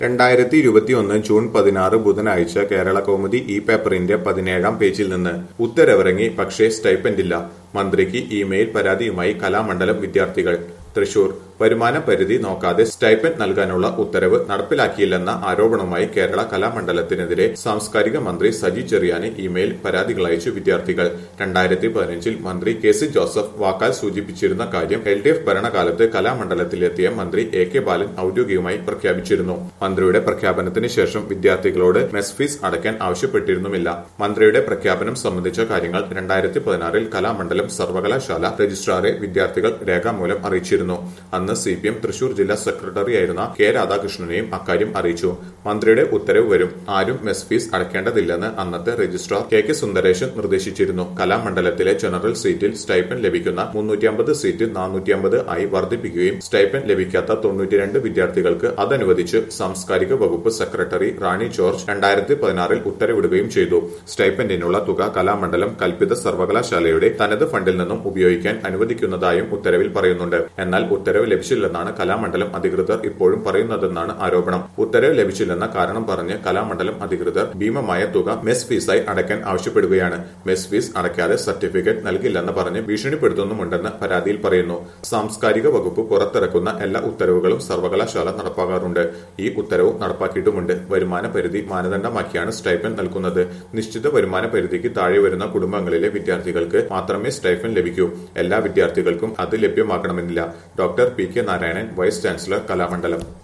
രണ്ടായിരത്തി ഇരുപത്തിയൊന്ന് ജൂൺ പതിനാറ് ബുധനാഴ്ച കേരള കൗമുദി ഇ പേപ്പറിന്റെ പതിനേഴാം പേജിൽ നിന്ന് ഉത്തരവിറങ്ങി പക്ഷേ സ്റ്റൈപ്പൻഡില്ല മന്ത്രിക്ക് ഇമെയിൽ പരാതിയുമായി കലാമണ്ഡലം വിദ്യാർത്ഥികൾ തൃശൂർ വരുമാന പരിധി നോക്കാതെ സ്റ്റൈപ്പൻഡ് നൽകാനുള്ള ഉത്തരവ് നടപ്പിലാക്കിയില്ലെന്ന ആരോപണവുമായി കേരള കലാമണ്ഡലത്തിനെതിരെ സാംസ്കാരിക മന്ത്രി സജി ചെറിയാന് ഇമെയിൽ പരാതികൾ അയച്ചു വിദ്യാർത്ഥികൾ രണ്ടായിരത്തി പതിനഞ്ചിൽ മന്ത്രി കെ സി ജോസഫ് വാക്കാൽ സൂചിപ്പിച്ചിരുന്ന കാര്യം എൽ ഡി എഫ് ഭരണകാലത്ത് കലാമണ്ഡലത്തിലെത്തിയ മന്ത്രി എ കെ ബാലൻ ഔദ്യോഗികമായി പ്രഖ്യാപിച്ചിരുന്നു മന്ത്രിയുടെ പ്രഖ്യാപനത്തിന് ശേഷം വിദ്യാർത്ഥികളോട് മെസ് ഫീസ് അടയ്ക്കാൻ ആവശ്യപ്പെട്ടിരുന്നുമില്ല മന്ത്രിയുടെ പ്രഖ്യാപനം സംബന്ധിച്ച കാര്യങ്ങൾ രണ്ടായിരത്തി പതിനാറിൽ കലാമണ്ഡലം സർവകലാശാല രജിസ്ട്രാറെ വിദ്യാർത്ഥികൾ രേഖാമൂലം അറിയിച്ചിരുന്നു അന്ന് സി പി എം തൃശൂർ ജില്ലാ സെക്രട്ടറിയായിരുന്ന കെ രാധാകൃഷ്ണനെയും അക്കാര്യം അറിയിച്ചു മന്ത്രിയുടെ ഉത്തരവ് വരും ആരും മെസ് ഫീസ് അടയ്ക്കേണ്ടതില്ലെന്ന് അന്നത്തെ രജിസ്ട്രാർ കെ കെ സുന്ദരേശൻ നിർദ്ദേശിച്ചിരുന്നു കലാമണ്ഡലത്തിലെ ജനറൽ സീറ്റിൽ സ്റ്റൈപ്പൻ ലഭിക്കുന്ന മുന്നൂറ്റിയമ്പത് സീറ്റ് നാനൂറ്റിയമ്പത് ആയി വർദ്ധിപ്പിക്കുകയും സ്റ്റൈപ്പൻ ലഭിക്കാത്ത തൊണ്ണൂറ്റിരണ്ട് വിദ്യാർത്ഥികൾക്ക് അതനുവദിച്ച് സാംസ്കാരിക വകുപ്പ് സെക്രട്ടറി റാണി ജോർജ് രണ്ടായിരത്തി പതിനാറിൽ ഉത്തരവിടുകയും ചെയ്തു സ്റ്റൈപ്പൻഡിനുള്ള തുക കലാമണ്ഡലം കൽപ്പിത സർവകലാശാലയുടെ തനത് ഫണ്ടിൽ നിന്നും ഉപയോഗിക്കാൻ അനുവദിക്കുന്നതായും ഉത്തരവിൽ പറയുന്നുണ്ട് എന്നാൽ ഉത്തരവ് ലഭിച്ചില്ലെന്നാണ് കലാമണ്ഡലം അധികൃതർ ഇപ്പോഴും പറയുന്നതെന്നാണ് ആരോപണം ഉത്തരവ് ലഭിച്ചില്ലെന്ന കാരണം പറഞ്ഞ് കലാമണ്ഡലം അധികൃതർ ഭീമമായ തുക മെസ് ഫീസായി അടയ്ക്കാൻ ആവശ്യപ്പെടുകയാണ് മെസ് ഫീസ് അടയ്ക്കാതെ സർട്ടിഫിക്കറ്റ് നൽകില്ലെന്ന് പറഞ്ഞ് ഭീഷണിപ്പെടുത്തുന്നുമുണ്ടെന്ന് പരാതിയിൽ പറയുന്നു സാംസ്കാരിക വകുപ്പ് പുറത്തിറക്കുന്ന എല്ലാ ഉത്തരവുകളും സർവകലാശാല നടപ്പാക്കാറുണ്ട് ഈ ഉത്തരവ് നടപ്പാക്കിയിട്ടുമുണ്ട് വരുമാന പരിധി മാനദണ്ഡമാക്കിയാണ് സ്റ്റൈപ്പൻ നൽകുന്നത് നിശ്ചിത വരുമാന പരിധിക്ക് താഴെ വരുന്ന കുടുംബങ്ങളിലെ വിദ്യാർത്ഥികൾക്ക് മാത്രമേ സ്റ്റൈഫൻ ലഭിക്കൂ എല്ലാ വിദ്യാർത്ഥികൾക്കും അത് ലഭ്യമാക്കണമെന്നില്ല doctor P K Narayanan vice chancellor Kalamandalam